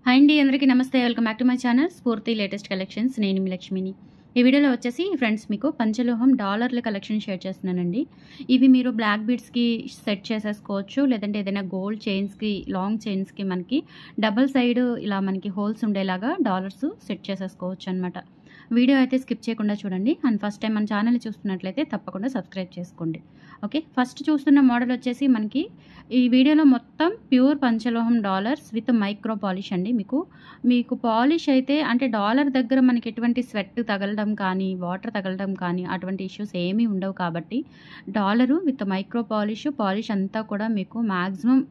hi అండి అందరికీ నమస్తే welcome back to my channel Spoorthi latest collections నేను మీ లక్ష్మిని ఈ వీడియోలో వచ్చేసి ఫ్రెండ్స్ మీకు పంచలోహం డాలర్ల కలెక్షన్ షేర్ చేస్తున్నానండి ఇవి మీరు బ్లాక్ బీడ్స్కి సెట్ చేసేసుకోవచ్చు లేదంటే ఏదైనా గోల్డ్ చైన్స్కి లాంగ్ చైన్స్కి మనకి డబల్ సైడ్ ఇలా మనకి హోల్స్ ఉండేలాగా డాలర్స్ సెట్ చేసేసుకోవచ్చు అనమాట వీడియో అయితే స్కిప్ చేయకుండా చూడండి అండ్ ఫస్ట్ టైం మన ఛానల్ చూస్తున్నట్లయితే తప్పకుండా సబ్స్క్రైబ్ చేసుకోండి ఓకే ఫస్ట్ చూస్తున్న మోడల్ వచ్చేసి మనకి ఈ వీడియోలో మొత్తం ప్యూర్ పంచలోహం డాలర్స్ విత్ మైక్రో పాలిష్ అండి మీకు మీకు పాలిష్ అయితే అంటే డాలర్ దగ్గర మనకి ఎటువంటి స్వెట్ తగలడం కానీ వాటర్ తగలడం కానీ అటువంటి ఇష్యూస్ ఏమీ ఉండవు కాబట్టి dollar with micro polish polish అంతా కూడా మీకు మ్యాక్సిమం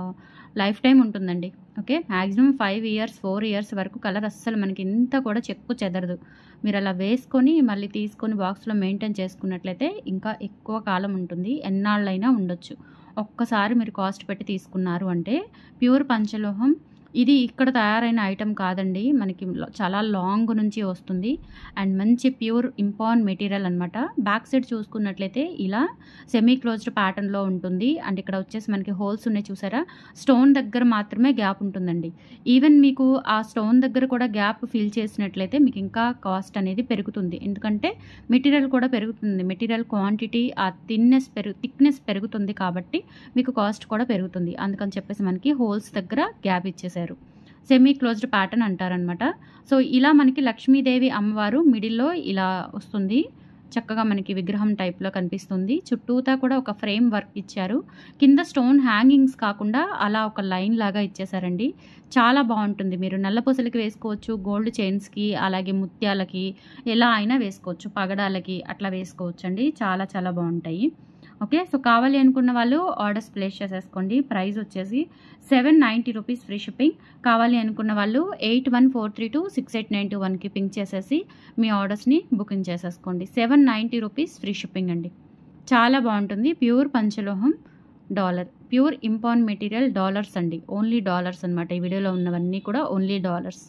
లైఫ్ టైం ఉంటుందండి okay maximum five years four years వరకు కలర్ అస్సలు మనకి ఇంత కూడా చెక్కు చెదరదు మీరు అలా వేసుకొని మళ్ళీ తీసుకొని బాక్స్లో మెయింటైన్ చేసుకున్నట్లయితే ఇంకా ఎక్కువ కాలం ఉంటుంది ఎన్నాళ్ళైనా ఉండొచ్చు ఒక్కసారి మీరు కాస్ట్ పెట్టి తీసుకున్నారు అంటే ప్యూర్ పంచలోహం ఇది ఇక్కడ తయారైన ఐటెం కాదండి మనకి చాలా లాంగ్ నుంచి వస్తుంది అండ్ మంచి ప్యూర్ ఇంపాన్ మెటీరియల్ అనమాట బ్యాక్ సైడ్ చూసుకున్నట్లయితే ఇలా సెమీ క్లోజ్డ్ ప్యాటర్న్లో ఉంటుంది అండ్ ఇక్కడ వచ్చేసి మనకి హోల్స్ ఉన్నాయి చూసారా స్టోన్ దగ్గర మాత్రమే గ్యాప్ ఉంటుందండి ఈవెన్ మీకు ఆ స్టోన్ దగ్గర కూడా గ్యాప్ ఫిల్ చేసినట్లయితే మీకు ఇంకా కాస్ట్ అనేది పెరుగుతుంది ఎందుకంటే మెటీరియల్ కూడా పెరుగుతుంది మెటీరియల్ క్వాంటిటీ ఆ థిన్నెస్ పెరుగు థిక్నెస్ పెరుగుతుంది కాబట్టి మీకు కాస్ట్ కూడా పెరుగుతుంది అందుకని చెప్పేసి మనకి హోల్స్ దగ్గర గ్యాప్ ఇచ్చేసారు సెమీ క్లోజ్డ్ ప్యాటర్న్ అంటారనమాట సో ఇలా మనకి లక్ష్మీదేవి అమ్మవారు మిడిల్లో ఇలా వస్తుంది చక్కగా మనకి విగ్రహం టైప్లో కనిపిస్తుంది చుట్టూతా కూడా ఒక ఫ్రేమ్ వర్క్ ఇచ్చారు కింద స్టోన్ హ్యాంగింగ్స్ కాకుండా అలా ఒక లైన్ లాగా ఇచ్చేసారండి చాలా బాగుంటుంది మీరు నల్లపూసలకి వేసుకోవచ్చు గోల్డ్ చైన్స్కి అలాగే ముత్యాలకి ఎలా అయినా వేసుకోవచ్చు పగడాలకి అట్లా వేసుకోవచ్చు అండి చాలా చాలా బాగుంటాయి ఓకే సో కావాలి అనుకున్న వాళ్ళు ఆర్డర్స్ ప్లేస్ చేసేసుకోండి ప్రైస్ వచ్చేసి seven ninety rupees free shipping కావాలి అనుకున్న వాళ్ళు eight one four three two six eight nine two వన్కి పింక్ చేసేసి మీ ఆర్డర్స్ని బుకింగ్ చేసేసుకోండి seven ninety rupees free shipping అండి చాలా బాగుంటుంది ప్యూర్ పంచలోహం dollar pure impon material dollars అండి ఓన్లీ డాలర్స్ అనమాట ఈ వీడియోలో ఉన్నవన్నీ కూడా ఓన్లీ డాలర్స్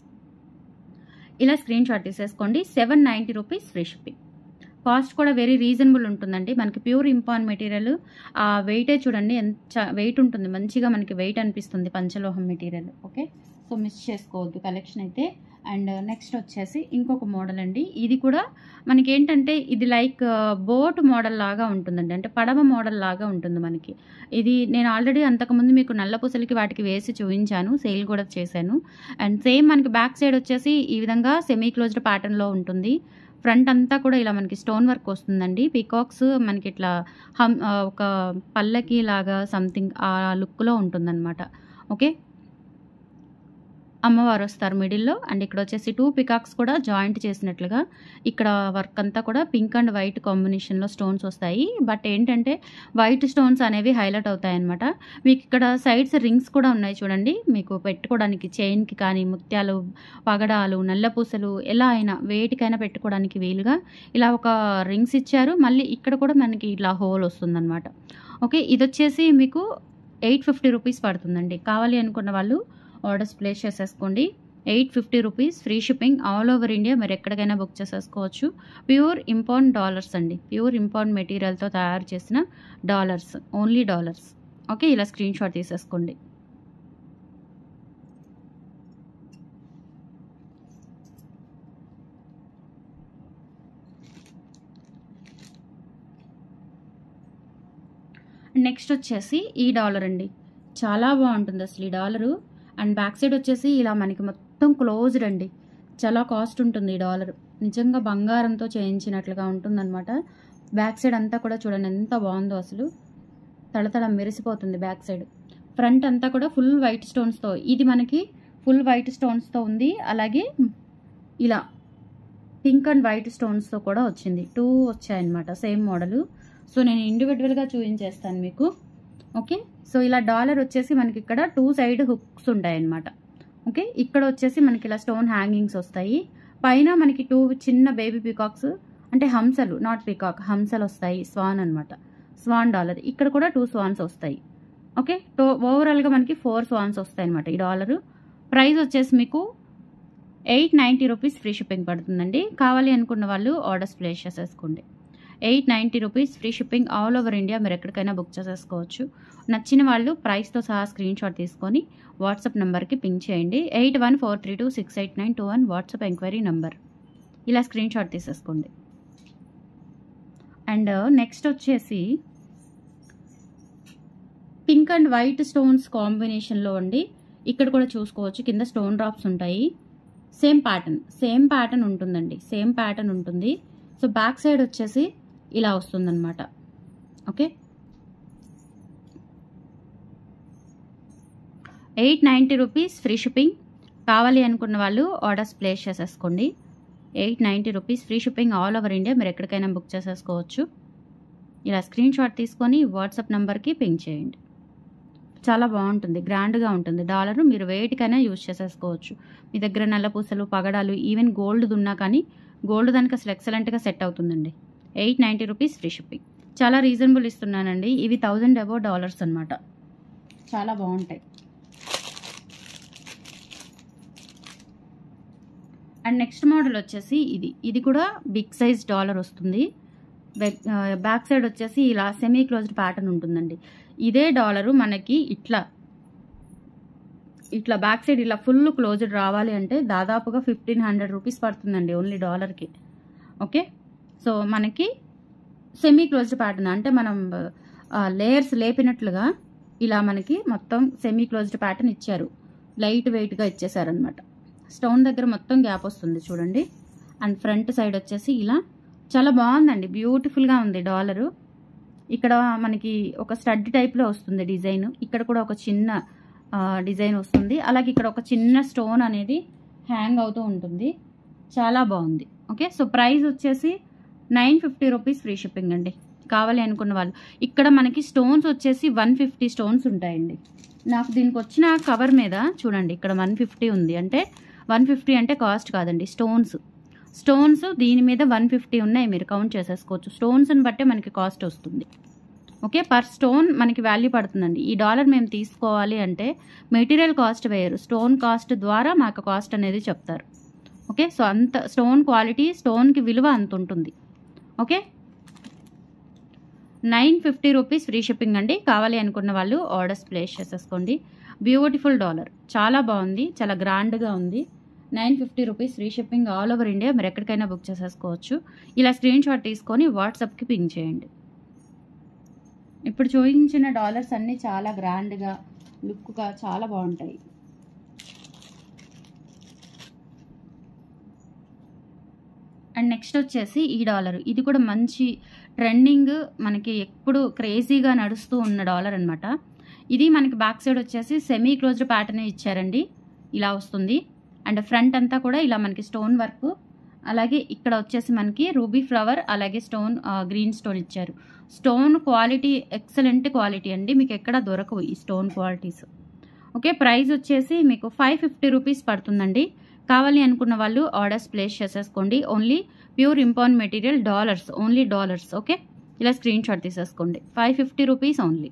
ఇలా స్క్రీన్ షాట్ తీసేసుకోండి seven ninety rupees free shipping cost కూడా వెరీ రీజనబుల్ ఉంటుందండి మనకి ప్యూర్ ఇంపాన్ మెటీరియల్ ఆ వెయిటే చూడండి ఎంత వెయిట్ ఉంటుంది మంచిగా మనకి వెయిట్ అనిపిస్తుంది పంచలోహం మెటీరియల్ ఓకే సో మిస్ చేసుకోవద్దు కలెక్షన్ అయితే అండ్ నెక్స్ట్ వచ్చేసి ఇంకొక మోడల్ అండి ఇది కూడా మనకి ఏంటంటే ఇది లైక్ బోట్ మోడల్ లాగా ఉంటుందండి అంటే పడవ మోడల్ లాగా ఉంటుంది మనకి ఇది నేను ఆల్రెడీ అంతకుముందు మీకు నల్ల పూసలకి వాటికి వేసి చూపించాను సేల్ కూడా చేశాను అండ్ సేమ్ మనకి బ్యాక్ సైడ్ వచ్చేసి ఈ విధంగా సెమీ క్లోజ్డ్ ప్యాటర్న్లో ఉంటుంది ఫ్రంట్ అంతా కూడా ఇలా మనకి స్టోన్ వర్క్ వస్తుందండి పీకాక్స్ మనకి ఇట్లా హమ్ ఒక పల్లకి లాగా సంథింగ్ ఆ లుక్లో ఉంటుందన్నమాట ఓకే అమ్మవారు వస్తారు మిడిల్లో అండ్ ఇక్కడ వచ్చేసి టూ పికాక్స్ కూడా జాయింట్ చేసినట్లుగా ఇక్కడ వర్క్ అంతా కూడా పింక్ అండ్ వైట్ కాంబినేషన్లో స్టోన్స్ వస్తాయి బట్ ఏంటంటే వైట్ స్టోన్స్ అనేవి హైలైట్ అవుతాయి అనమాట మీకు ఇక్కడ సైడ్స్ రింగ్స్ కూడా ఉన్నాయి చూడండి మీకు పెట్టుకోవడానికి చైన్కి కానీ ముత్యాలు పగడాలు నల్లపూసలు ఎలా అయినా వేటికైనా పెట్టుకోవడానికి వీలుగా ఇలా ఒక రింగ్స్ ఇచ్చారు మళ్ళీ ఇక్కడ కూడా మనకి ఇలా హోల్ వస్తుందన్నమాట ఓకే ఇది వచ్చేసి మీకు ఎయిట్ ఫిఫ్టీ రూపీస్ పడుతుందండి కావాలి అనుకున్న వాళ్ళు ఆర్డర్స్ ప్లేస్ చేసేసుకోండి eight fifty rupees free shipping all over India మీరు ఎక్కడికైనా బుక్ చేసేసుకోవచ్చు ప్యూర్ ఇంపార్ట్ డాలర్స్ అండి ప్యూర్ ఇంపార్ట్ మెటీరియల్తో తయారు చేసిన డాలర్స్ ఓన్లీ డాలర్స్ ఓకే ఇలా స్క్రీన్ షాట్ తీసేసుకోండి నెక్స్ట్ వచ్చేసి ఈ డాలర్ అండి చాలా బాగుంటుంది అసలు ఈ డాలరు అండ్ బ్యాక్ సైడ్ వచ్చేసి ఇలా మనకి మొత్తం క్లోజ్డ్ అండి చాలా కాస్ట్ ఉంటుంది ఈ డాలర్ నిజంగా బంగారంతో చేయించినట్లుగా ఉంటుందన్నమాట బ్యాక్ సైడ్ అంతా కూడా చూడండి ఎంత బాగుందో అసలు తడతడ మెరిసిపోతుంది బ్యాక్ సైడ్ ఫ్రంట్ అంతా కూడా ఫుల్ వైట్ స్టోన్స్తో ఇది మనకి ఫుల్ వైట్ స్టోన్స్తో ఉంది అలాగే ఇలా పింక్ అండ్ వైట్ స్టోన్స్తో కూడా వచ్చింది టూ వచ్చాయన్నమాట సేమ్ మోడలు సో నేను ఇండివిజువల్గా చూపించేస్తాను మీకు ఓకే సో ఇలా డాలర్ వచ్చేసి మనకి ఇక్కడ టూ సైడ్ హుక్స్ ఉంటాయి అన్నమాట ఓకే ఇక్కడ వచ్చేసి మనకి ఇలా స్టోన్ హ్యాంగింగ్స్ వస్తాయి పైన మనకి టూ చిన్న బేబీ పీకాక్స్ అంటే హంసలు నాట్ పీకాక్ హంసలు వస్తాయి స్వాన్ అనమాట స్వాన్ డాలర్ ఇక్కడ కూడా టూ స్వాన్స్ వస్తాయి ఓకే టో ఓవరాల్గా మనకి ఫోర్ స్వాన్స్ వస్తాయి అనమాట ఈ డాలరు ప్రైస్ వచ్చేసి మీకు eight ninety rupees free shipping పడుతుందండి కావాలి అనుకున్న వాళ్ళు ఆర్డర్స్ ప్లేస్ చేసేసుకోండి eight ninety rupees free shipping all over India మీరు ఎక్కడికైనా బుక్ చేసేసుకోవచ్చు నచ్చిన వాళ్ళు ప్రైస్తో సహా స్క్రీన్ షాట్ తీసుకొని వాట్సాప్ నెంబర్కి పింక్ చేయండి eight one four three two six eight nine two one WhatsApp enquiry number ఇలా స్క్రీన్ షాట్ తీసేసుకోండి అండ్ నెక్స్ట్ వచ్చేసి పింక్ అండ్ వైట్ స్టోన్స్ కాంబినేషన్లో అండి ఇక్కడ కూడా చూసుకోవచ్చు కింద స్టోన్ డ్రాప్స్ ఉంటాయి సేమ్ ప్యాటర్న్ సేమ్ ప్యాటర్న్ ఉంటుందండి సేమ్ ప్యాటర్న్ ఉంటుంది సో బ్యాక్ సైడ్ వచ్చేసి ఇలా వస్తుందన్నమాట okay eight ninety rupees free shipping కావాలి అనుకున్న వాళ్ళు ఆర్డర్స్ ప్లేస్ చేసేసుకోండి eight ninety rupees free shipping all over India మీరు ఎక్కడికైనా బుక్ చేసేసుకోవచ్చు ఇలా స్క్రీన్ షాట్ తీసుకొని వాట్సాప్ నెంబర్కి పింక్ చేయండి చాలా బాగుంటుంది గ్రాండ్గా ఉంటుంది డాలర్ మీరు వేటికైనా యూజ్ చేసేసుకోవచ్చు మీ దగ్గర నల్ల పూసలు పగడాలు ఈవెన్ గోల్డ్ ఉన్నా కానీ గోల్డ్ దానికి అసలు ఎక్సలెంట్గా సెట్ అవుతుందండి eight ninety rupees free shipping చాలా రీజనబుల్ ఇస్తున్నానండి ఇవి థౌజండ్ అబౌవ్ డాలర్స్ అనమాట చాలా బాగుంటాయి అండ్ నెక్స్ట్ మోడల్ వచ్చేసి ఇది ఇది కూడా బిగ్ సైజ్ డాలర్ వస్తుంది బ్యాక్ సైడ్ వచ్చేసి ఇలా సెమీ క్లోజ్డ్ ప్యాటర్న్ ఉంటుందండి ఇదే డాలరు మనకి ఇట్లా ఇట్లా బ్యాక్ సైడ్ ఇలా ఫుల్ క్లోజ్డ్ రావాలి అంటే దాదాపుగా ఫిఫ్టీన్ హండ్రెడ్ రూపీస్ పడుతుందండి ఓన్లీ డాలర్కి ఓకే సో మనకి సెమీ క్లోజ్డ్ ప్యాటర్న్ అంటే మనం లేయర్స్ లేపినట్లుగా ఇలా మనకి మొత్తం సెమీ క్లోజ్డ్ ప్యాటర్న్ ఇచ్చారు లైట్ వెయిట్గా ఇచ్చేసారనమాట స్టోన్ దగ్గర మొత్తం గ్యాప్ వస్తుంది చూడండి అండ్ ఫ్రంట్ సైడ్ వచ్చేసి ఇలా చాలా బాగుందండి బ్యూటిఫుల్గా ఉంది డాలరు ఇక్కడ మనకి ఒక స్టడ్ టైప్లో వస్తుంది డిజైన్ ఇక్కడ కూడా ఒక చిన్న డిజైన్ వస్తుంది అలాగే ఇక్కడ ఒక చిన్న స్టోన్ అనేది హ్యాంగ్ అవుతూ ఉంటుంది చాలా బాగుంది ఓకే సో ప్రైస్ వచ్చేసి nine fifty rupees free shipping అండి కావాలి అనుకున్న వాళ్ళు ఇక్కడ మనకి స్టోన్స్ వచ్చేసి వన్ ఫిఫ్టీ స్టోన్స్ ఉంటాయండి నాకు దీనికి వచ్చిన కవర్ మీద చూడండి ఇక్కడ వన్ ఫిఫ్టీ ఉంది అంటే వన్ ఫిఫ్టీ అంటే కాస్ట్ కాదండి స్టోన్స్ స్టోన్స్ దీని మీద వన్ ఫిఫ్టీ ఉన్నాయి మీరు కౌంట్ చేసేసుకోవచ్చు స్టోన్స్ని బట్టే మనకి కాస్ట్ వస్తుంది ఓకే పర్ స్టోన్ మనకి వాల్యూ పడుతుందండి ఈ డాలర్ మేము తీసుకోవాలి అంటే మెటీరియల్ కాస్ట్ వేయరు స్టోన్ కాస్ట్ ద్వారా మాకు కాస్ట్ అనేది చెప్తారు ఓకే సో అంత స్టోన్ క్వాలిటీ స్టోన్కి విలువ అంత ఉంటుంది okay nine fifty rupees free shipping అండి కావాలి అనుకున్న వాళ్ళు ఆర్డర్స్ ప్లేస్ చేసేసుకోండి బ్యూటిఫుల్ డాలర్ చాలా బాగుంది చాలా గ్రాండ్గా ఉంది nine fifty rupees free shipping all over India మీరు ఎక్కడికైనా బుక్ చేసేసుకోవచ్చు ఇలా స్క్రీన్ షాట్ తీసుకొని వాట్సాప్కి పింక్ చేయండి ఇప్పుడు చూపించిన డాలర్స్ అన్నీ చాలా గ్రాండ్గా లుక్గా చాలా బాగుంటాయి అండ్ నెక్స్ట్ వచ్చేసి ఈ డాలర్ ఇది కూడా మంచి ట్రెండింగ్ మనకి ఎప్పుడు క్రేజీగా నడుస్తూ ఉన్న డాలర్ అనమాట ఇది మనకి బ్యాక్ సైడ్ వచ్చేసి సెమీ క్లోజ్డ్ ప్యాటర్న్ ఇచ్చారండి ఇలా వస్తుంది అండ్ ఫ్రంట్ అంతా కూడా ఇలా మనకి స్టోన్ వర్క్ అలాగే ఇక్కడ వచ్చేసి మనకి రూబీ ఫ్లవర్ అలాగే స్టోన్ గ్రీన్ స్టోన్ ఇచ్చారు స్టోన్ క్వాలిటీ ఎక్సలెంట్ క్వాలిటీ అండి మీకు ఎక్కడ దొరకవు ఈ స్టోన్ క్వాలిటీస్ ఓకే ప్రైస్ వచ్చేసి మీకు ఫైవ్ ఫిఫ్టీ రూపీస్ పడుతుందండి కావాలి అనుకున్న వాళ్ళు ఆర్డర్స్ ప్లేస్ చేసేసుకోండి only pure import material dollars only dollars okay ఇలా స్క్రీన్ షాట్ తీసేసుకోండి ఫైవ్ ఫిఫ్టీ రూపీస్ ఓన్లీ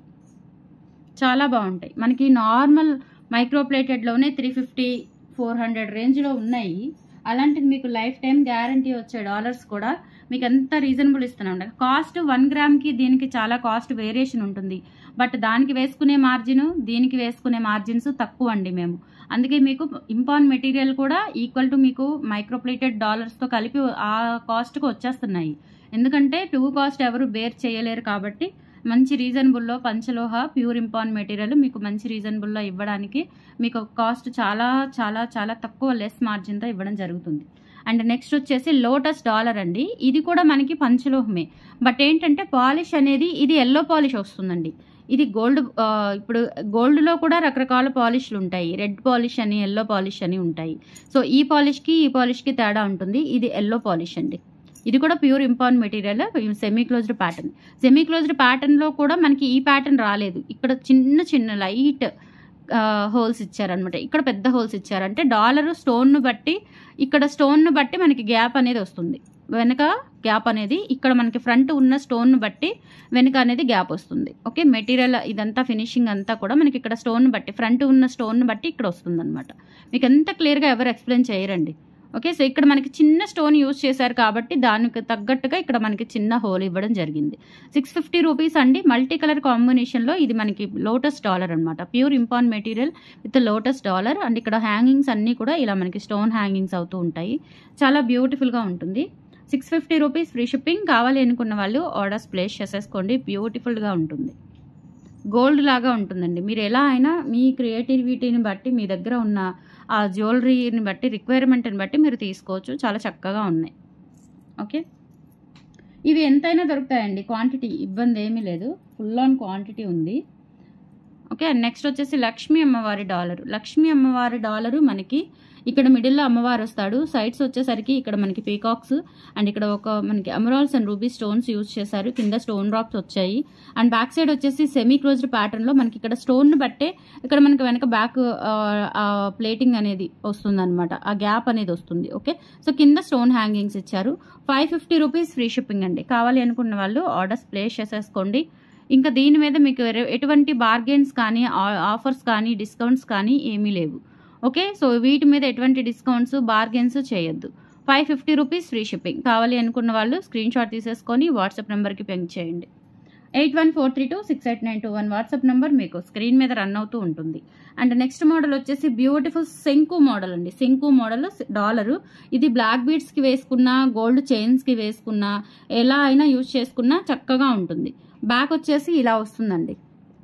చాలా బాగుంటాయి మనకి నార్మల్ మైక్రోప్లేటెడ్లోనే త్రీ ఫిఫ్టీ ఫోర్ హండ్రెడ్ రేంజ్లో ఉన్నాయి అలాంటిది మీకు లైఫ్ టైం గ్యారంటీ వచ్చే డాలర్స్ కూడా మీకు ఎంత రీజనబుల్ ఇస్తున్నాం కాస్ట్ వన్ గ్రామ్కి దీనికి చాలా కాస్ట్ వేరియేషన్ ఉంటుంది బట్ దానికి వేసుకునే మార్జిన్ దీనికి వేసుకునే మార్జిన్స్ తక్కువ అండి మేము అందుకే మీకు ఇంపార్ట్ మెటీరియల్ కూడా ఈక్వల్ టు మీకు మైక్రోప్లేటెడ్ డాలర్స్తో కలిపి ఆ కాస్ట్కి వచ్చేస్తున్నాయి ఎందుకంటే టూ కాస్ట్ ఎవరు బేర్ చేయలేరు కాబట్టి మంచి రీజనబుల్లో పంచలోహ ప్యూర్ ఇంపార్ట్ మెటీరియల్ మీకు మంచి రీజనబుల్లో ఇవ్వడానికి మీకు కాస్ట్ చాలా చాలా చాలా తక్కువ లెస్ మార్జిన్తో ఇవ్వడం జరుగుతుంది అండ్ నెక్స్ట్ వచ్చేసి లోటస్ డాలర్ అండి ఇది కూడా మనకి పంచలోహమే బట్ ఏంటంటే పాలిష్ అనేది ఇది ఎల్లో పాలిష్ వస్తుందండి ఇది గోల్డ్ ఇప్పుడు గోల్డ్లో కూడా రకరకాల పాలిష్లు ఉంటాయి రెడ్ పాలిష్ అని ఎల్లో పాలిష్ అని ఉంటాయి సో ఈ పాలిష్కి ఈ పాలిష్కి తేడా ఉంటుంది ఇది ఎల్లో పాలిష్ అండి ఇది కూడా pure import material semi closed pattern semi closed ప్యాటర్న్లో కూడా మనకి ఈ ప్యాటర్న్ రాలేదు ఇక్కడ చిన్న చిన్న లైట్ హోల్స్ ఇచ్చారనమాట ఇక్కడ పెద్ద హోల్స్ ఇచ్చారంటే డాలర్ స్టోన్ను బట్టి ఇక్కడ స్టోన్ను బట్టి మనకి గ్యాప్ అనేది వస్తుంది వెనక గ్యాప్ అనేది ఇక్కడ మనకి ఫ్రంట్ ఉన్న స్టోన్ను బట్టి వెనక అనేది గ్యాప్ వస్తుంది ఓకే మెటీరియల్ ఇదంతా ఫినిషింగ్ అంతా కూడా మనకి ఇక్కడ స్టోన్ బట్టి ఫ్రంట్ ఉన్న స్టోన్ బట్టి ఇక్కడ వస్తుంది అనమాట మీకు ఎంత క్లియర్గా ఎవరు ఎక్స్ప్లెయిన్ చేయరండి ఓకే సో ఇక్కడ మనకి చిన్న స్టోన్ యూజ్ చేశారు కాబట్టి దానికి తగ్గట్టుగా ఇక్కడ మనకి చిన్న హోల్ ఇవ్వడం జరిగింది సిక్స్ ఫిఫ్టీ రూపీస్ అండి మల్టీ కలర్ కాంబినేషన్లో ఇది మనకి లోటస్ డాలర్ అనమాట pure impon material with lotus dollar and ఇక్కడ హ్యాంగింగ్స్ అన్నీ కూడా ఇలా మనకి స్టోన్ హ్యాంగింగ్స్ అవుతూ ఉంటాయి చాలా బ్యూటిఫుల్గా ఉంటుంది six fifty rupees free shipping కావాలి అనుకున్న వాళ్ళు ఆర్డర్స్ ప్లేస్ చేసేసుకోండి బ్యూటిఫుల్గా ఉంటుంది గోల్డ్ లాగా ఉంటుందండి మీరు ఎలా అయినా మీ క్రియేటివిటీని బట్టి మీ దగ్గర ఉన్న ఆ జ్యువెలరీని బట్టి రిక్వైర్మెంట్ని బట్టి మీరు తీసుకోవచ్చు చాలా చక్కగా ఉన్నాయి ఓకే ఇవి ఎంతైనా దొరుకుతాయండి క్వాంటిటీ ఇబ్బంది ఏమీ లేదు ఫుల్ ఆన్ క్వాంటిటీ ఉంది ఓకే నెక్స్ట్ వచ్చేసి లక్ష్మీ అమ్మవారి డాలరు లక్ష్మీ అమ్మవారి డాలరు మనకి ఇక్కడ మిడిల్లో అమ్మవారు వస్తాడు సైడ్స్ వచ్చేసరికి ఇక్కడ మనకి పీకాక్స్ అండ్ ఇక్కడ ఒక మనకి emeralds and ruby stones use చేశారు కింద స్టోన్ డ్రాప్స్ వచ్చాయి అండ్ బ్యాక్ సైడ్ వచ్చేసి సెమీ క్లోజ్డ్ ప్యాటర్న్ లో మనకి ఇక్కడ స్టోన్ బట్టే ఇక్కడ మనకి వెనక బ్యాక్ ప్లేటింగ్ అనేది వస్తుంది అనమాట ఆ గ్యాప్ అనేది వస్తుంది ఓకే సో కింద స్టోన్ హ్యాంగింగ్స్ ఇచ్చారు five fifty rupees free shipping అండి కావాలి అనుకున్న వాళ్ళు ఆర్డర్స్ ప్లేస్ చేసేసుకోండి ఇంకా దీని మీద మీకు ఎర- ఎటువంటి బార్గెన్స్ కానీ ఆ- ఆఫర్స్ కానీ డిస్కౌంట్స్ కానీ ఏమీ లేవు ఓకే సో వీటి మీద ఎటువంటి డిస్కౌంట్స్ బార్గెన్స్ చేయొద్దు five fifty rupees free shipping కావాలి అనుకున్న వాళ్ళు స్క్రీన్ షాట్ తీసేసుకొని వాట్సాప్ నెంబర్కి పెంక్ చేయండి eight one four three two six eight nine two one WhatsApp number మీకు స్క్రీన్ మీద రన్ అవుతూ ఉంటుంది అండ్ నెక్స్ట్ మోడల్ వచ్చేసి బ్యూటిఫుల్ శంకు మోడల్ అండి శంకు మోడల్ డాలరు ఇది బ్లాక్ బీడ్స్కి వేసుకున్న గోల్డ్ చైన్స్కి వేసుకున్న ఎలా అయినా యూజ్ చేసుకున్నా చక్కగా ఉంటుంది బ్యాక్ వచ్చేసి ఇలా వస్తుందండి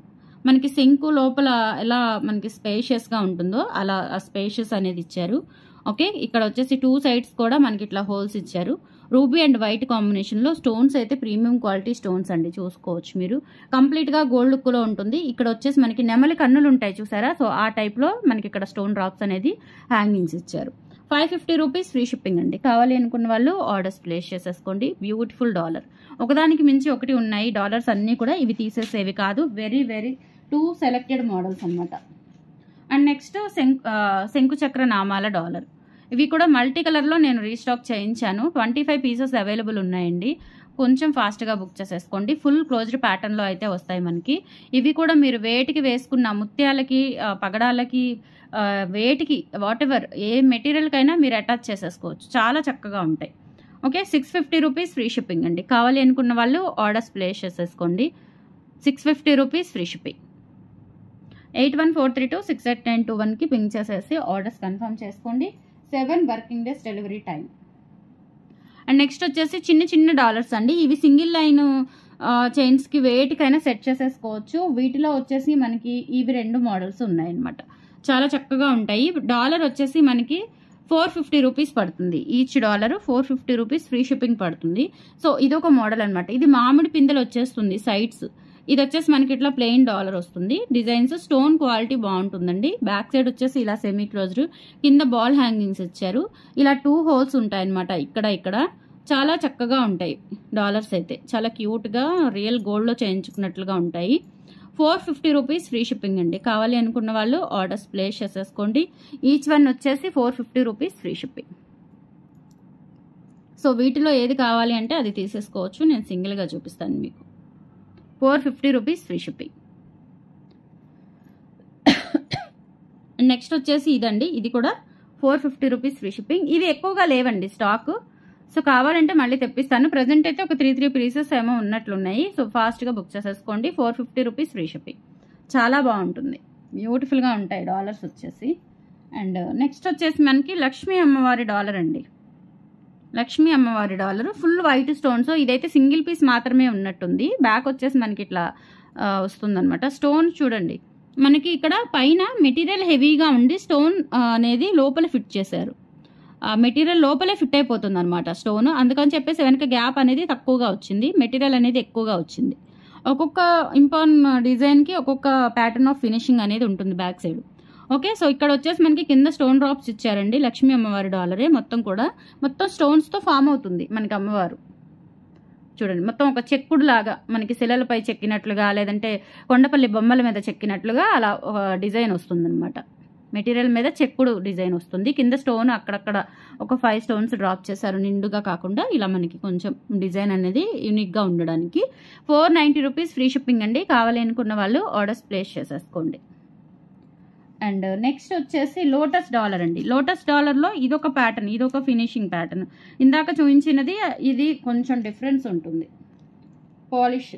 మనకి సింకు లోపల ఎలా మనకి స్పేషియస్గా ఉంటుందో అలా ఆ స్పేషియస్ అనేది ఇచ్చారు ఓకే ఇక్కడ వచ్చేసి టూ సైడ్స్ కూడా మనకి ఇట్లా హోల్స్ ఇచ్చారు రూబీ అండ్ వైట్ కాంబినేషన్లో స్టోన్స్ అయితే ప్రీమియం క్వాలిటీ స్టోన్స్ అండి చూసుకోవచ్చు మీరు కంప్లీట్గా గోల్డ్ లుక్లో ఉంటుంది ఇక్కడ వచ్చేసి మనకి నెమలి కన్నులు ఉంటాయి చూసారా సో ఆ టైప్లో మనకి ఇక్కడ స్టోన్ డ్రాప్స్ అనేది హ్యాంగింగ్స్ ఇచ్చారు five fifty rupees free shipping అండి కావాలి అనుకున్న వాళ్ళు ఆర్డర్స్ ప్లేస్ చేసేసుకోండి బ్యూటిఫుల్ డాలర్ ఒకదానికి మించి ఒకటి ఉన్నాయి డాలర్స్ అన్నీ కూడా ఇవి తీసేసేవి కాదు very very too selected models అన్నమాట అండ్ నెక్స్ట్ శంకు ఆ, శంకు చక్ర నామాల డాలర్ ఇవి కూడా మల్టీ కలర్లో నేను రీస్టాక్ చేయించాను ట్వంటీ ఫైవ్ పీసెస్ అవైలబుల్ ఉన్నాయండి కొంచెం ఫాస్ట్గా బుక్ చేసేసుకోండి ఫుల్ క్లోజ్డ్ ప్యాటర్న్లో అయితే వస్తాయి మనకి ఇవి కూడా మీరు వేటికి వేసుకున్న ముత్యాలకి ఆ, పగడాలకి ఆ, వేటికి వాట్ ఎవర్ ఏ మెటీరియల్కైనా మీరు అటాచ్ చేసేసుకోవచ్చు చాలా చక్కగా ఉంటాయి okay six fifty rupees free shipping అండి కావాలి అనుకున్న వాళ్ళు ఆర్డర్స్ ప్లేస్ చేసేసుకోండి six fifty rupees free shipping eight one four three two six eight nine two వన్కి పింక్ చేసేసి ఆర్డర్స్ కన్ఫర్మ్ చేసుకోండి seven working days delivery time and next వచ్చేసి చిన్న చిన్న డాలర్స్ అండి ఇవి సింగిల్ లైన్ చైన్స్కి వేటికైనా సెట్ చేసేసుకోవచ్చు వీటిలో వచ్చేసి మనకి ఇవి రెండు మోడల్స్ ఉన్నాయన్నమాట చాలా చక్కగా ఉంటాయి డాలర్ వచ్చేసి మనకి ఫోర్ ఫిఫ్టీ రూపీస్ పడుతుంది each dollar four fifty rupees free shipping పడుతుంది సో ఇది ఒక మోడల్ అనమాట ఇది మామిడి పిందెలు వచ్చేస్తుంది సైడ్స్ ఇది వచ్చేసి మనకి ఇట్లా ప్లెయిన్ డాలర్ వస్తుంది డిజైన్స్ స్టోన్ క్వాలిటీ బాగుంటుందండి బ్యాక్ సైడ్ వచ్చేసి ఇలా సెమీ క్లోజ్డ్ కింద బాల్ హ్యాంగింగ్స్ ఇచ్చారు ఇలా టూ హోల్స్ ఉంటాయి అనమాట ఇక్కడ ఇక్కడ చాలా చక్కగా ఉంటాయి డాలర్స్ అయితే చాలా క్యూట్గా రియల్ గోల్డ్లో చేయించుకున్నట్లుగా ఉంటాయి four fifty rupees free shipping అండి కావాలి అనుకున్న వాళ్ళు ఆర్డర్స్ ప్లేస్ చేసేసుకోండి ఈచ్ వన్ వచ్చేసి four fifty rupees free shipping so వీటిలో ఏది కావాలి అంటే అది తీసేసుకోవచ్చు నేను సింగిల్గా చూపిస్తాను మీకు four fifty rupees free shipping next వచ్చేసి ఇదండి ఇది కూడా four fifty rupees free shipping ఇవి ఎక్కువగా లేవండి స్టాక్ సో కావాలంటే మళ్ళీ తెప్పిస్తాను ప్రజెంట్ అయితే ఒక త్రీ త్రీ పీసెస్ ఏమో ఉన్నట్లున్నాయి సో ఫాస్ట్గా బుక్ చేసేసుకోండి four fifty rupees free shipping చాలా బాగుంటుంది బ్యూటిఫుల్గా ఉంటాయి డాలర్స్ వచ్చేసి అండ్ నెక్స్ట్ వచ్చేసి మనకి లక్ష్మీ అమ్మవారి డాలర్ అండి లక్ష్మీ అమ్మవారి డాలర్ ఫుల్ వైట్ స్టోన్స్ ఇదైతే సింగిల్ పీస్ మాత్రమే ఉన్నట్టుంది బ్యాక్ వచ్చేసి మనకి ఇట్లా ఆ, వస్తుందన్నమాట స్టోన్ చూడండి మనకి ఇక్కడ పైన మెటీరియల్ హెవీగా ఉండి స్టోన్ ఆ, అనేది లోపల ఫిట్ చేశారు ఆ మెటీరియల్ లోపలే ఫిట్ అయిపోతుంది అనమాట స్టోన్ అందుకని చెప్పేసి వెనక గ్యాప్ అనేది తక్కువగా వచ్చింది మెటీరియల్ అనేది ఎక్కువగా వచ్చింది ఒక్కొక్క ఇంపాన్ డిజైన్కి ఒక్కొక్క ప్యాటర్న్ ఆఫ్ ఫినిషింగ్ అనేది ఉంటుంది బ్యాక్ సైడ్ ఓకే సో ఇక్కడ వచ్చేసి మనకి కింద స్టోన్ డ్రాప్స్ ఇచ్చారండి లక్ష్మీ అమ్మవారి డాలరే మొత్తం కూడా మొత్తం స్టోన్స్తో ఫామ్ అవుతుంది మనకి అమ్మవారు చూడండి మొత్తం ఒక చెక్కుడు లాగా మనకి శిలలపై చెక్కినట్లుగా లేదంటే కొండపల్లి బొమ్మల మీద చెక్కినట్లుగా అలా ఒక డిజైన్ వస్తుందన్నమాట మెటీరియల్ మీద చెక్కుడు డిజైన్ వస్తుంది కింద స్టోన్ అక్కడక్కడ ఒక ఫైవ్ స్టోన్స్ డ్రాప్ చేశారు నిండుగా కాకుండా ఇలా మనకి కొంచెం డిజైన్ అనేది యూనిక్గా ఉండడానికి four ninety rupees free shipping అండి కావాలి అనుకున్న వాళ్ళు ఆర్డర్స్ ప్లేస్ చేసేసుకోండి అండ్ నెక్స్ట్ వచ్చేసి లోటస్ డాలర్ అండి లోటస్ డాలర్లో ఇదొక ప్యాటర్న్ ఇదొక ఫినిషింగ్ ప్యాటర్న్ ఇందాక చూపించినది ఇది కొంచెం డిఫరెన్స్ ఉంటుంది పాలిష్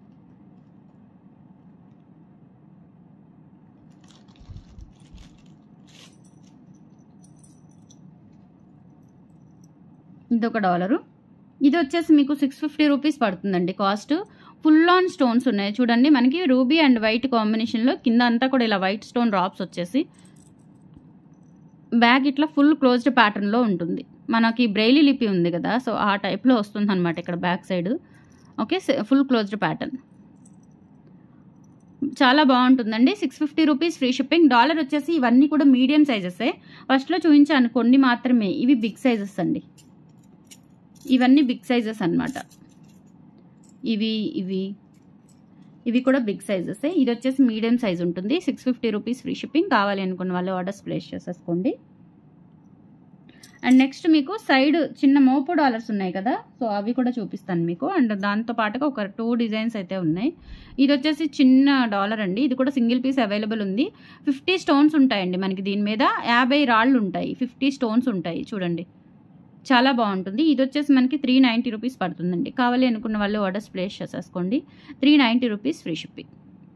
ఇదొక డాలరు ఇది వచ్చేసి మీకు సిక్స్ ఫిఫ్టీ రూపీస్ పడుతుందండి కాస్ట్ ఫుల్ ఆన్ స్టోన్స్ ఉన్నాయి చూడండి మనకి రూబీ అండ్ వైట్ కాంబినేషన్లో కింద అంతా కూడా ఇలా వైట్ స్టోన్ డ్రాప్స్ వచ్చేసి బ్యాగ్ ఇట్లా ఫుల్ క్లోజ్డ్ ప్యాటర్న్లో ఉంటుంది మనకి బ్రెయిలీ లిపి ఉంది కదా సో ఆ టైప్లో వస్తుంది అనమాట ఇక్కడ back side okay full closed pattern చాలా బాగుంటుందండి six fifty rupees free shipping dollar వచ్చేసి ఇవన్నీ కూడా మీడియం సైజెసే ఫస్ట్లో చూపించాను కొన్ని మాత్రమే ఇవి బిగ్ సైజెస్ అండి ఇవన్నీ బిగ్ సైజెస్ అనమాట ఇవి ఇవి ఇవి కూడా బిగ్ సైజెస్ ఇది వచ్చేసి మీడియం సైజ్ ఉంటుంది six fifty rupees free shipping కావాలి అనుకున్న వాళ్ళు ఆర్డర్స్ ప్లేస్ చేసేసుకోండి అండ్ నెక్స్ట్ మీకు సైడ్ చిన్న మోపు డాలర్స్ ఉన్నాయి కదా సో అవి కూడా చూపిస్తాను మీకు అండ్ దాంతో పాటుగా ఒక టూ డిజైన్స్ అయితే ఉన్నాయి ఇది వచ్చేసి చిన్న డాలర్ అండి ఇది కూడా సింగిల్ పీస్ అవైలబుల్ ఉంది ఫిఫ్టీ స్టోన్స్ ఉంటాయండి మనకి దీని మీద యాభై రాళ్ళు ఉంటాయి ఫిఫ్టీ స్టోన్స్ ఉంటాయి చూడండి చాలా బాగుంటుంది ఇది వచ్చేసి మనకి త్రీ నైంటీ రూపీస్ పడుతుందండి కావాలి అనుకున్న వాళ్ళు ఆర్డర్స్ ప్లేస్ చేసేసుకోండి three ninety rupees free shipping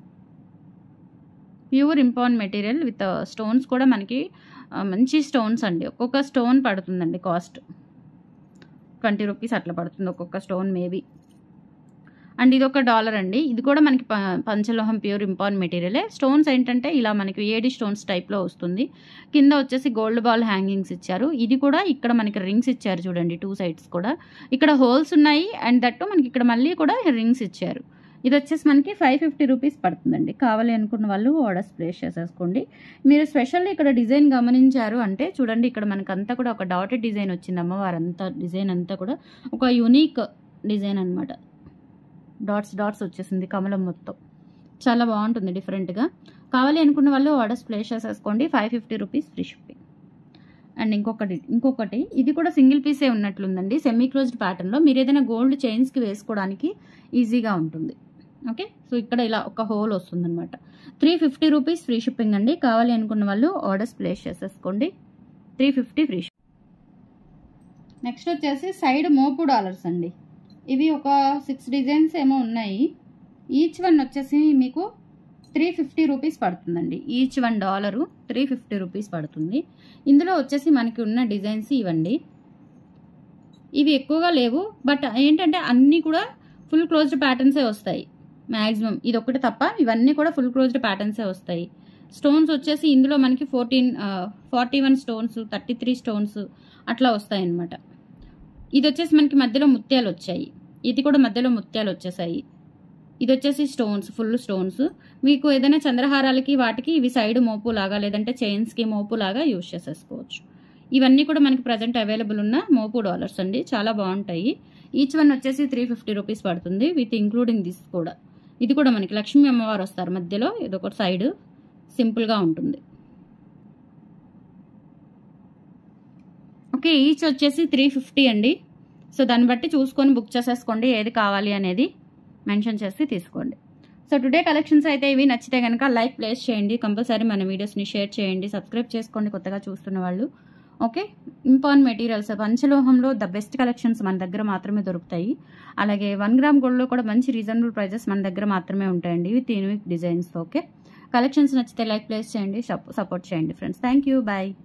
pure import material with stones కూడా మనకి మంచి స్టోన్స్ అండి ఒక్కొక్క స్టోన్ పడుతుందండి కాస్ట్ ట్వంటీ రూపీస్ అట్లా పడుతుంది ఒక్కొక్క స్టోన్ మేబీ అండ్ ఇది ఒక డాలర్ అండి ఇది కూడా మనకి పంచలోహం ప్యూర్ ఇంపార్ట్ మెటీరియలే స్టోన్స్ ఏంటంటే ఇలా మనకి ఏడి స్టోన్స్ టైప్లో వస్తుంది కింద వచ్చేసి గోల్డ్ బాల్ హ్యాంగింగ్స్ ఇచ్చారు ఇది కూడా ఇక్కడ మనకి రింగ్స్ ఇచ్చారు చూడండి టూ సైడ్స్ కూడా ఇక్కడ హోల్స్ ఉన్నాయి అండ్ దట్టు మనకి ఇక్కడ మళ్ళీ కూడా రింగ్స్ ఇచ్చారు ఇది వచ్చేసి మనకి ఫైవ్ ఫిఫ్టీ రూపీస్ పడుతుందండి కావాలి అనుకున్న వాళ్ళు ఆర్డర్స్ ప్లేస్ చేసేసుకోండి మీరు స్పెషల్లీ ఇక్కడ డిజైన్ గమనించారు అంటే చూడండి ఇక్కడ మనకు అంతా కూడా ఒక డాటెడ్ డిజైన్ వచ్చింది అమ్మవారు అంతా డిజైన్ అంతా కూడా ఒక యునీక్ డిజైన్ అనమాట డాట్స్ డాట్స్ వచ్చేసింది కమలం మొత్తం చాలా బాగుంటుంది డిఫరెంట్గా కావాలి అనుకున్న వాళ్ళు ఆర్డర్స్ ప్లేస్ చేసేసుకోండి five fifty rupees free shipping and ఇంకొకటి ఇంకొకటి ఇది కూడా సింగిల్ పీసే ఉన్నట్లుందండి సెమీ క్లోజ్డ్ ప్యాటర్న్లో మీరు ఏదైనా గోల్డ్ చైన్స్కి వేసుకోవడానికి ఈజీగా ఉంటుంది ఓకే సో ఇక్కడ ఇలా ఒక హోల్ వస్తుందన్నమాట three fifty rupees free shipping అండి కావాలి అనుకున్న వాళ్ళు ఆర్డర్స్ ప్లేస్ చేసేసుకోండి త్రీ ఫిఫ్టీ ఫ్రీ నెక్స్ట్ వచ్చేసి సైడ్ మోపు డాలర్స్ అండి ఇవి ఒక సిక్స్ డిజైన్స్ ఏమో ఉన్నాయి ఈచ్ వన్ వచ్చేసి మీకు త్రీ ఫిఫ్టీ రూపీస్ పడుతుందండి each one dollar three fifty rupees పడుతుంది ఇందులో వచ్చేసి మనకి ఉన్న డిజైన్స్ ఇవ్వండి ఇవి ఎక్కువగా లేవు బట్ ఏంటంటే అన్నీ కూడా ఫుల్ క్లోజ్డ్ ప్యాటర్న్సే వస్తాయి మ్యాక్సిమం ఇది ఒకటి తప్ప ఇవన్నీ కూడా ఫుల్ క్లోజ్డ్ ప్యాటర్న్సే వస్తాయి స్టోన్స్ వచ్చేసి ఇందులో మనకి fourteen forty one stones thirty three stones అట్లా వస్తాయి అన్నమాట ఇది వచ్చేసి మనకి మధ్యలో ముత్యాలు వచ్చాయి ఇది కూడా మధ్యలో ముత్యాలు వచ్చేసాయి ఇది వచ్చేసి స్టోన్స్ ఫుల్ స్టోన్స్ మీకు ఏదైనా చంద్రహారాలకి వాటికి ఇవి సైడ్ మోపు లాగా లేదంటే చైన్స్కి మోపు లాగా యూజ్ చేసేసుకోవచ్చు ఇవన్నీ కూడా మనకి ప్రజెంట్ అవైలబుల్ ఉన్న మోపు డాలర్స్ అండి చాలా బాగుంటాయి ఈచ్ వన్ వచ్చేసి త్రీ ఫిఫ్టీ రూపీస్ పడుతుంది విత్ ఇంక్లూడింగ్ దిస్ కూడా ఇది కూడా మనకి లక్ష్మీ అమ్మవారు వస్తారు మధ్యలో ఇదొక సైడ్ సింపుల్గా ఉంటుంది ఓకే ఈచ్ వచ్చేసి త్రీ ఫిఫ్టీ అండి సో దాన్ని బట్టి చూసుకొని బుక్ చేసేసుకోండి ఏది కావాలి అనేది మెన్షన్ చేసి తీసుకోండి సో టుడే కలెక్షన్స్ అయితే ఇవి నచ్చితే కనుక లైక్ ప్లేస్ చేయండి కంపల్సరీ మన వీడియోస్ని షేర్ చేయండి సబ్స్క్రైబ్ చేసుకోండి కొత్తగా చూస్తున్న వాళ్ళు ఓకే ఇంపార్ట్ మెటీరియల్స్ పంచలోహంలో ద బెస్ట్ కలెక్షన్స్ మన దగ్గర మాత్రమే దొరుకుతాయి అలాగే వన్ గ్రామ్ గోల్డ్లో కూడా మంచి రీజనబుల్ ప్రైజెస్ మన దగ్గర మాత్రమే ఉంటాయండి with unique designs okay collections నచ్చితే లైక్ ప్లేస్ చేయండి సపోర్ట్ చేయండి ఫ్రెండ్స్ థ్యాంక్ యూ బాయ్